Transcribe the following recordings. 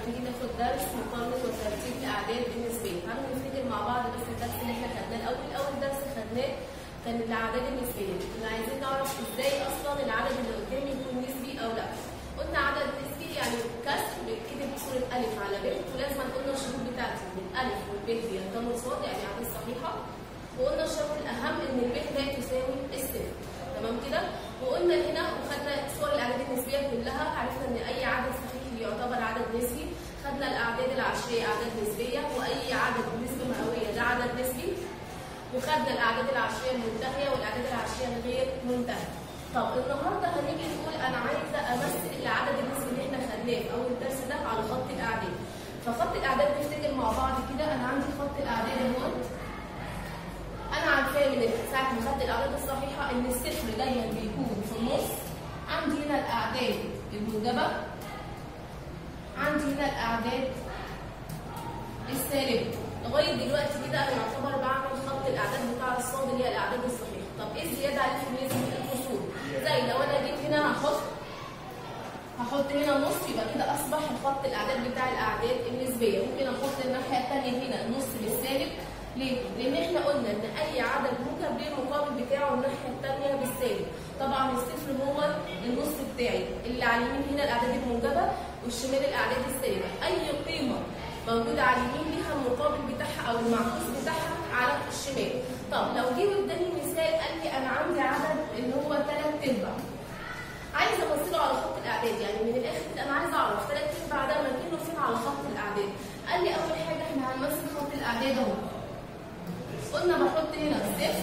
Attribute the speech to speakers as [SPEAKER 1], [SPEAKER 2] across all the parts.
[SPEAKER 1] نيجي ناخد درس مقارنة وترتيب الأعداد النسبية تعالوا نفتكر مع بعض بس الدرس اللي احنا خدناه الأول أول درس خدناه كان الأعداد النسبية كنا عايزين نعرف ازاي أصلا العدد اللي قدامي يكون نسبي أو لا قلنا عدد نسبي يعني كسر بيتكتب بصورة ألف على ب ولازم قلنا الشروط بتاعتي إن الألف والب بينتموا صاد يعني أعداد صحيحة وقلنا الشرط الأهم إن الب لا تساوي الصفر تمام كده وقلنا هنا وخدنا صور الاعداد النسبيه كلها عرفنا ان اي عدد صحيح يعتبر عدد نسبي خدنا الاعداد العشريه اعداد نسبيه واي عدد نسبه مئويه ده عدد نسبي وخدنا الاعداد العشريه المنتهيه والاعداد العشريه الغير منتهيه طب النهارده هنيجي نقول انا عايزه امثل العدد النسبي اللي احنا خدناه في اول درس ده على خط الاعداد فخط الاعداد نفتكر مع بعض كده انا عندي خط الاعداد اهوت انا عارفاه من ساعه ما خدت الاعداد الصحيحه ان الصفر دايما بيكون في النص عندي هنا الاعداد الموجبه عندي هنا الاعداد السالبه لغايه دلوقتي كده انا يعتبر بعمل خط الاعداد بتاع الصاد اللي هي الاعداد الصحيحه طب ايه الزياده عليه في نسبه الفصول زي لو انا جيت هنا هحط هحط هنا نص يبقى كده اصبح خط الاعداد بتاع الاعداد النسبيه ممكن احط الناحيه الثانيه هنا النص بالسالب ليه؟ لأن احنا قلنا إن أي عدد موجب ليه المقابل بتاعه الناحية الثانية بالسالب. طبعا الصفر هو النص بتاعي، اللي على اليمين هنا الأعداد الموجبة والشمال الأعداد السالبة. أي قيمة موجودة على اليمين ليها المقابل بتاعها أو المعكوس بتاعها على الشمال. طب لو جه قدامي مثال قال لي أنا عندي عدد اللي هو ثلاث أرباع. عايزه امثله على خط الاعداد يعني من الاخر كده انا عايزه اعرف ثلاث ارباع ده مكانه فين على خط الاعداد قال لي اول حاجه احنا هنمثل خط الاعداد اهو قلنا بحط هنا الصفر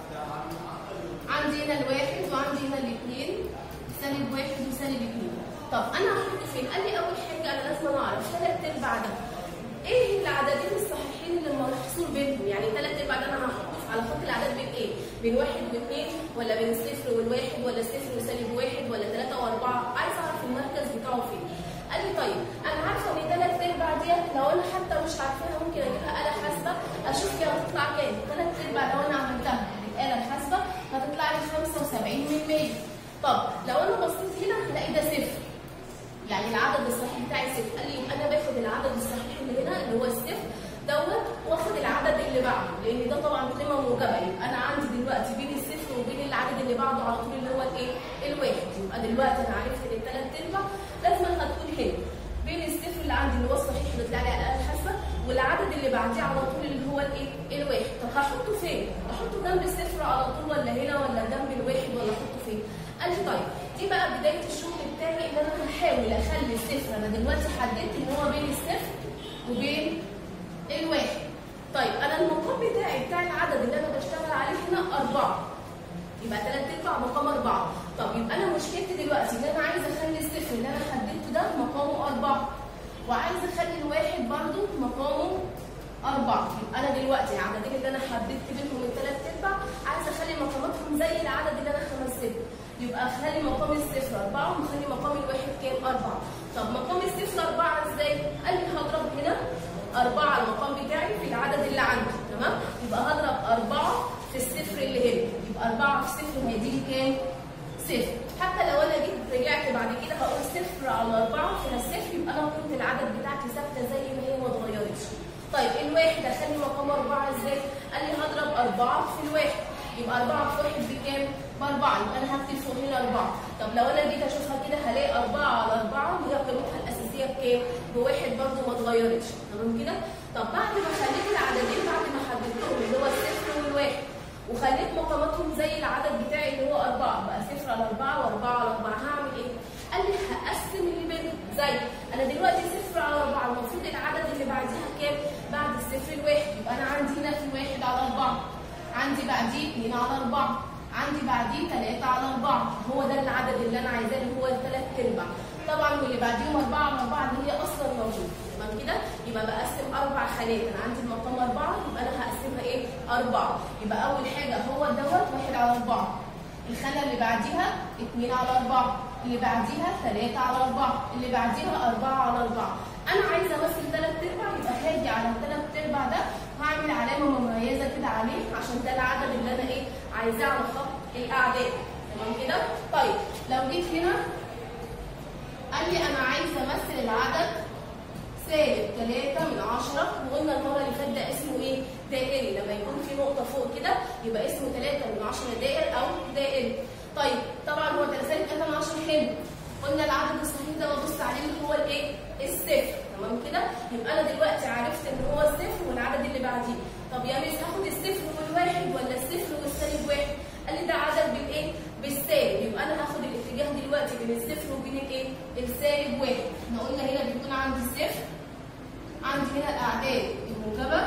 [SPEAKER 1] عندي هنا الواحد وعندي هنا الاثنين سالب واحد وسالب اثنين طب انا هحطه فين؟ قال لي اول حاجه انا لازم اعرف ثلاث ارباع ده ايه العددين الصحيحين اللي محصور بينهم؟ يعني ثلاث ارباع ده انا هحطه على خط الاعداد بين ايه؟ بين واحد واثنين ولا بين الصفر والواحد ولا صفر وسالب واحد ولا ثلاثه واربعه؟ عايز اعرف المركز بتاعه فين؟ قال لي طيب انا عارفه ان ثلاث ارباع ديت لو انا حتى مش عارفاها ممكن اجيبها اله حاسبه اشوف هي هتطلع كام ثلاث ارباع لو انا عملتها بالاله الحاسبه هتطلع لي 75 من 100 طب لو انا بصيت هنا هلاقي ده صفر يعني العدد الصحيح بتاعي صفر قال لي انا باخد العدد الصحيح اللي هنا اللي هو الصفر دوت واخد العدد اللي بعده لان ده طبعا قيمه موجبه يبقى انا عندي دلوقتي بين الصفر وبين العدد اللي بعده على طول اللي هو الايه؟ الواحد يبقى دلوقتي انا عرفت ان الثلاث ارباع لازم هتكون هنا بين الصفر اللي عندي اللي هو الصحيح اللي طلع لي على الاله الحاسبه والعدد اللي بعديه على طول اللي هو الايه؟ الواحد طب هحطه فين؟ احطه جنب الصفر على طول ولا هنا ولا جنب الواحد ولا احطه فين؟ قال لي طيب دي بقى بدايه الشغل بتاعي ان انا هحاول اخلي الصفر انا دلوقتي حددت ان هو بين الصفر وبين الواحد طيب انا المقام بتاعي بتاع العدد اللي انا بشتغل عليه هنا أربعة يبقى ثلاث ارباع مقام أربعة طب يبقى أنا مشكلتي دلوقتي إن أنا عايزة أخلي الصفر اللي أنا حددته ده مقامه أربعة وعايزة أخلي الواحد برضه مقامه أربعة يبقى أنا دلوقتي العددين اللي أنا حددت بينهم الثلاث ارباع عايزة أخلي مقاماتهم زي العدد اللي أنا خمسته يبقى أخلي مقام الصفر أربعة وأخلي مقام الواحد كام أربعة طب مقام الصفر أربعة إزاي؟ قال لي هضرب هنا أربعة المقام بتاعي في العدد اللي عندي تمام؟ يبقى هضرب أربعة في الصفر اللي هنا يبقى أربعة في صفر هيديلي كام؟ صفر حتى لو أنا جيت رجعت بعد كده هقول صفر على أربعة فيها صفر يبقى أنا قيمة العدد بتاعتي ثابتة زي ما هي ما اتغيرتش. طيب الواحد أخلي مقام أربعة إزاي؟ قال لي هضرب أربعة في الواحد يبقى أربعة في واحد بكام؟ بأربعة يبقى أنا هكتب فوق هنا أربعة طب لو أنا جيت أشوفها كده هلاقي أربعة على أربعة هي قيمتها الأساسية بكام؟ بواحد برضه ما اتغيرتش تمام كده؟ طب بعد ما خليت العددين بعد ما حددتهم اللي هو الصفر والواحد وخليت مقاماتهم زي العدد بتاعي اللي هو أربعة بقى صفر على أربعة وأربعة على أربعة هعمل إيه؟ قال لي هقسم اللي بينهم زي أنا دلوقتي صفر على أربعة المفروض العدد اللي بعديها كام؟ بعد الصفر الواحد يبقى أنا عندي هنا في واحد على أربعة عندي بعديه اتنين على أربعة عندي بعديه تلاتة على أربعة هو ده العدد اللي أنا عايزاه اللي هو التلات أرباع طبعا واللي بعديهم أربعة على أربعة اللي هي أصلا موجودة تمام كده يبقى بقسم اربع خانات انا عندي المقام اربعه يبقى انا هقسمها ايه؟ اربعه يبقى اول حاجه هو دوت واحد على اربعه الخانه اللي بعديها اثنين على اربعه اللي بعديها ثلاثه على اربعه اللي بعديها اربعه على اربعه انا عايزه امثل ثلاث ارباع يبقى هاجي على الثلاث ارباع ده هعمل علامه مميزه كده عليه عشان ده العدد اللي انا ايه عايزاه على خط الاعداد تمام كده؟ طيب لو جيت هنا قال لي انا عايزه امثل العدد سالب 3 من 10 وقلنا المره اللي فاتت ده اسمه ايه؟ دائري لما يكون في نقطه فوق كده يبقى اسمه 3 من 10 دائر او دائري. طيب طبعا هو ده سالب 3 من 10 حلو. قلنا العدد الصحيح ده ببص عليه اللي هو الايه؟ الصفر تمام كده؟ يبقى انا دلوقتي عرفت ان هو الصفر والعدد اللي بعديه. طب يا ميس هاخد الصفر والواحد ولا الصفر والسالب واحد؟ قال لي ده عدد بالايه؟ بالسالب يبقى انا هاخد الاتجاه دلوقتي بين الصفر وبين الايه؟ السالب واحد. احنا قلنا هنا بيكون عندي الصفر عندي هنا الاعداد الموجبه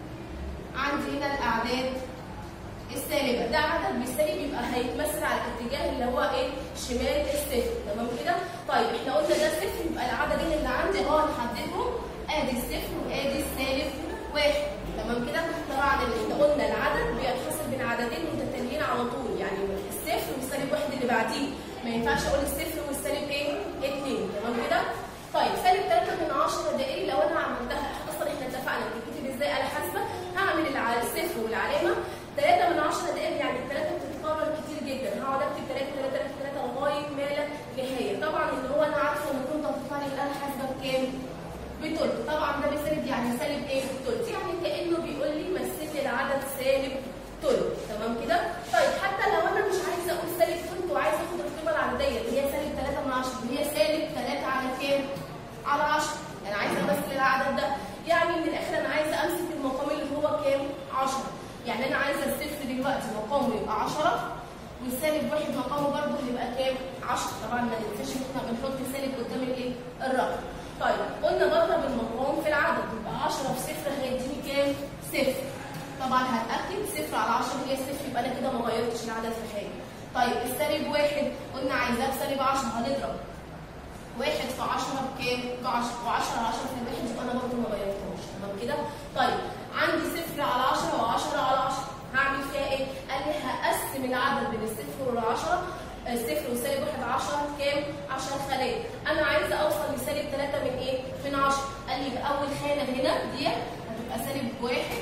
[SPEAKER 1] عندي هنا الاعداد السالبه ده عدد بالسالب يبقى هيتمثل على الاتجاه اللي هو ايه شمال الصفر تمام كده طيب احنا قلنا ده صفر يبقى العددين اللي عندي اه هنحددهم ادي الصفر وادي السالب واحد تمام كده طبعا اللي احنا قلنا العدد بينحصر بين عددين متتاليين على طول يعني الصفر والسالب واحد اللي بعديه ما ينفعش اقول الصفر والسالب ايه اتنين تمام كده طيب سالب 3 من 10 ده ايه لو انا عملتها اصلا احنا اتفقنا بتتكتب ازاي آلة حاسبة هعمل الع- الصفر والعلامة 3 من 10 دقيقة يعني الثلاثة بتتكرر كتير جدا هقعد اكتب 3 3 3 3 لغاية ما لا نهاية طبعا اللي هو انا عارفة ان كنت هتطلع لي الآلة الحاسبة بكام؟ بتلت طبعا ده بسالب يعني سالب ايه؟ تلت يعني كأنه بيقول لي مثل لي العدد سالب تلت تمام كده؟ طيب حتى لو انا مش عايزة اقول سالب تلت وعايزة اخد القيمة العددية اللي هي سالب 3 من 10 اللي هي سالب 3 على كام؟ على 10 انا عايزه امثل العدد ده يعني من الاخر انا عايزه امسك المقام اللي هو كام 10 يعني انا عايزه الصفر دلوقتي مقامه يبقى 10 والسالب واحد مقامه برضه يبقى كام 10 طبعا ما ننساش ان احنا بنحط سالب قدام الايه الرقم طيب قلنا بضرب المقام في العدد يبقى 10 في صفر هيديني كام صفر طبعا هتاكد صفر على 10 هي صفر يبقى انا كده ما غيرتش العدد في حاجه طيب السالب واحد قلنا عايزاه بسالب 10 هنضرب واحد في 10 بكام؟ ب 10 و10 على 10 في الواحد يبقى انا برضه ما غيرتهاش تمام كده؟ طيب عندي صفر على 10 و10 على 10 هعمل فيها ايه؟ قال لي هقسم العدد بين الصفر والعشرة الصفر وسالب واحد 10 كام؟ 10 خانات انا عايزه اوصل لسالب 3 من ايه؟ من 10 قال لي يبقى اول خانه هنا دي هتبقى سالب واحد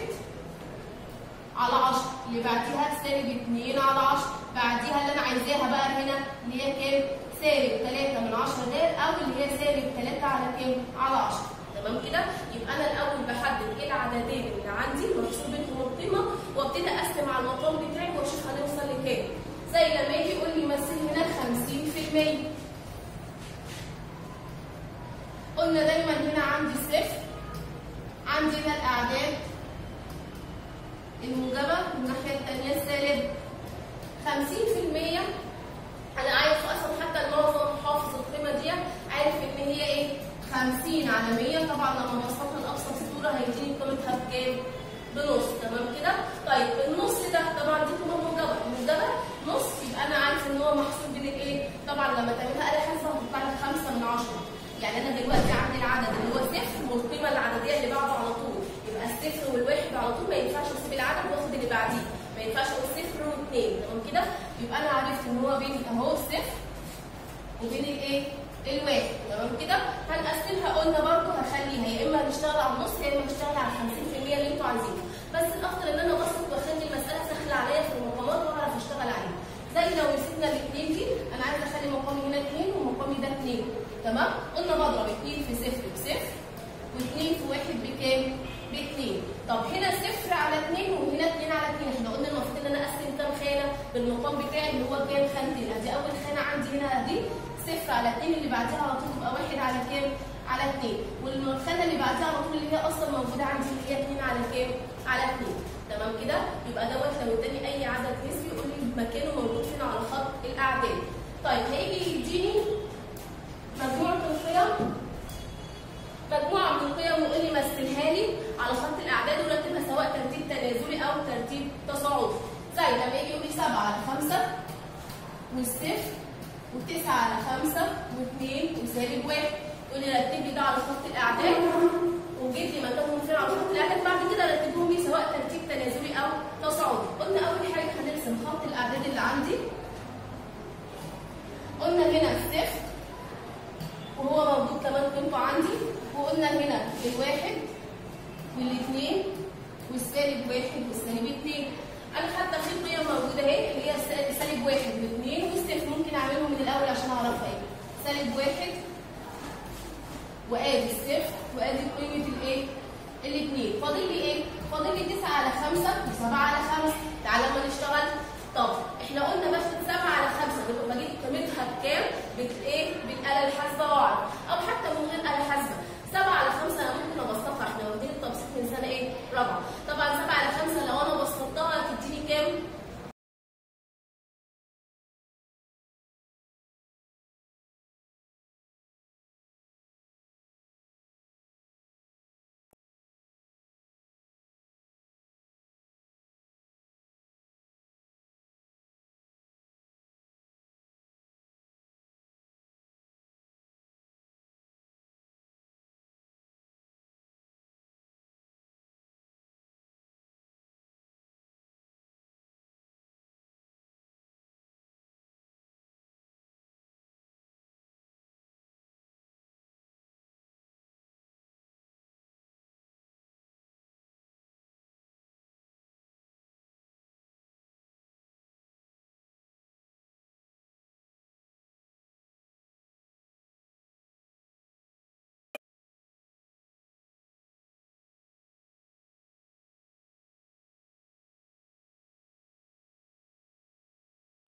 [SPEAKER 1] على 10 اللي بعديها سالب 2 على 10 بعديها اللي انا عايزاها بقى هنا اللي هي كام؟ سالب 3 من 10 دال او اللي هي سالب 3 على كام؟ على 10 تمام كده؟ يبقى انا الاول بحدد ايه العددين اللي عندي المحسوب بينهم القيمه وابتدي اقسم على المقام بتاعي واشوف هنوصل لكام. زي لما يجي يقول لي مثل هنا 50% قلنا دايما هنا عندي صفر عندي هنا الاعداد الموجبه والناحيه الثانيه السالب 50% انا عارف اصلا حتى المعظم حافظ القيمه دي عارف ان هي ايه 50 على 100 طبعا لما بسطها لابسط صوره هيديني قيمتها بكام بنص تمام كده طيب النص ده طبعا دي قيمه موجبه الموجبه نص يبقى انا عارف ان هو محسوب بين الايه طبعا لما تعملها آلة حاسبه هتطلع لك 5 من 10 يعني انا دلوقتي عندي العدد اللي هو صفر والقيمه العدديه اللي بعده على طول يبقى الصفر والواحد على طول ما ينفعش اسيب العدد واخد اللي بعديه ما ينفعش اقول صفر واثنين تمام كده يبقى انا عرفت ان هو بين اهو الصفر وبين الايه الواحد تمام كده هنقسمها قلنا برضو هخليها يا اما هنشتغل على النص يا اما هنشتغل على 50% اللي انتوا عايزينه بس الافضل ان انا ابسط واخلي المساله سهله عليا في المقامات واعرف اشتغل عليها زي لو مسكنا الاثنين دي انا عايزه اخلي مقامي هنا اثنين ومقامي ده اثنين تمام قلنا بضرب اثنين في صفر بصفر واثنين في واحد بكام؟ باثنين طب هنا صفر على اثنين وهنا اثنين على اثنين احنا قلنا المفروض ان انا اقسم كام خانه بالمقام بتاعي اللي هو كام خانتين ادي اول خانه عندي هنا دي صفر على اثنين اللي بعديها على طول تبقى واحد على كام؟ على اثنين والخانه اللي بعديها على طول اللي هي اصلا موجوده عندي اللي هي اثنين على كام؟ على اثنين تمام كده؟ يبقى دوت لو اداني اي عدد نسبي يقول لي مكانه موجود فين على خط الاعداد. طيب هيجي يديني مجموعه القيم مجموعه من القيم ويقول لي مثلها لي على خط الاعداد ورتبها سواء ترتيب تنازلي او ترتيب تصاعدي زي لما يجي يقول لي 7 على 5 والصفر و9 على 5 و2 وسالب 1 يقول لي رتب لي ده على خط الاعداد وجيب لي مكانهم فين على خط الاعداد بعد كده رتبهم لي سواء ترتيب تنازلي او تصاعدي قلنا اول حاجه هنرسم خط الاعداد اللي عندي قلنا هنا الصفر وهو موجود كمان قيمته عندي وقلنا هنا الواحد والاثنين والسالب واحد والسالب اثنين انا حتى في قيم موجوده اهي اللي هي الس- سالب واحد واثنين والصفر ممكن اعملهم من الاول عشان اعرفها ايه سالب واحد وادي الصفر وادي قيمه الايه؟ الاثنين فاضل لي ايه؟ فاضل لي 9 على 5 و7 على 5 تعالى اما نشتغل طب احنا قلنا باخد 7 على 5 بتبقى بجيب قيمتها بكام؟ بت ايه؟ بالآلة الحاسبة